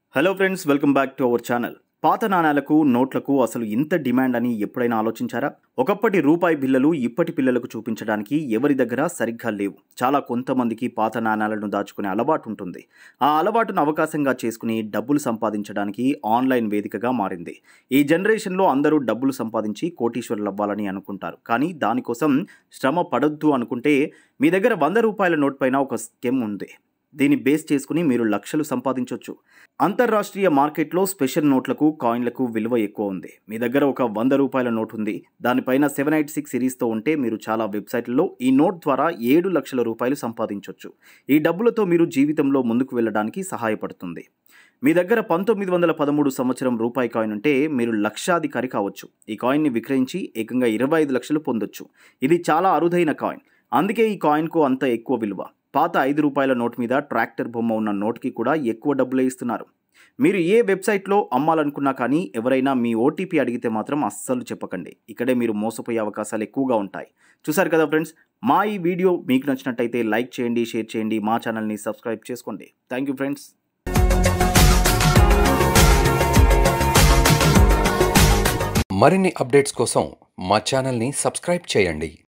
hello friends welcome back to our channel పాత నాణాలకు నోట్లకు అసలు ఇంత డిమాండ్ అని ఎప్పుడైనా ఆలోచించారా ఒకప్పటి రూపాయి బిల్లలు ఇప్పటి పిల్లలకు చూపించడానికి ఎవరి దగ్గర సరిగ్గా లేవు చాలా కొంతమందికి పాత నాణాలను దాచుకునే అలవాటు ఉంటుంది ఆ అలవాటును అవకాశంగా చేసుకుని డబ్బులు సంపాదించడానికి ఆన్లైన్ వేదికగా మారింది ఈ జనరేషన్లో అందరూ డబ్బులు సంపాదించి కోటీశ్వరులు అవ్వాలని అనుకుంటారు కానీ దానికోసం శ్రమ పడొద్దు అనుకుంటే మీ దగ్గర వంద రూపాయల నోట్ పైన ఒక స్కెమ్ ఉంది దీన్ని బేస్ చేసుకుని మీరు లక్షలు సంపాదించవచ్చు అంతర్రాష్ట్రీయ మార్కెట్లో స్పెషల్ నోట్లకు కాయిన్లకు విలువ ఎక్కువ ఉంది మీ దగ్గర ఒక వంద రూపాయల నోట్ ఉంది దానిపైన సెవెన్ ఎయిట్ సిక్స్ సిరీస్తో ఉంటే మీరు చాలా వెబ్సైట్లలో ఈ నోట్ ద్వారా ఏడు లక్షల రూపాయలు సంపాదించవచ్చు ఈ డబ్బులతో మీరు జీవితంలో ముందుకు వెళ్ళడానికి సహాయపడుతుంది మీ దగ్గర పంతొమ్మిది వందల పదమూడు సంవత్సరం రూపాయి కాయిన్ ఉంటే మీరు లక్షాధికారి కావచ్చు ఈ కాయిన్ని విక్రయించి ఏకంగా ఇరవై ఐదు లక్షలు పొందొచ్చు ఇది చాలా అరుదైన కాయిన్ అందుకే ఈ కాయిన్కు అంత ఎక్కువ విలువ పాత ఐదు రూపాయల నోట్ మీద ట్రాక్టర్ బొమ్మ ఉన్న నోట్కి కూడా ఎక్కువ డబ్బులే ఇస్తున్నారు మీరు ఏ వెబ్సైట్లో అమ్మాలనుకున్నా కానీ ఎవరైనా మీ ఓటీపీ అడిగితే మాత్రం అస్సలు చెప్పకండి ఇక్కడే మీరు మోసపోయే అవకాశాలు ఎక్కువగా ఉంటాయి చూసారు కదా ఫ్రెండ్స్ మా ఈ వీడియో మీకు నచ్చినట్టయితే లైక్ చేయండి షేర్ చేయండి మా ఛానల్ని సబ్స్క్రైబ్ చేసుకోండి థ్యాంక్ యూ ఫ్రెండ్స్ మరిన్ని అప్డేట్స్ కోసం మా ఛానల్ని సబ్స్క్రైబ్ చేయండి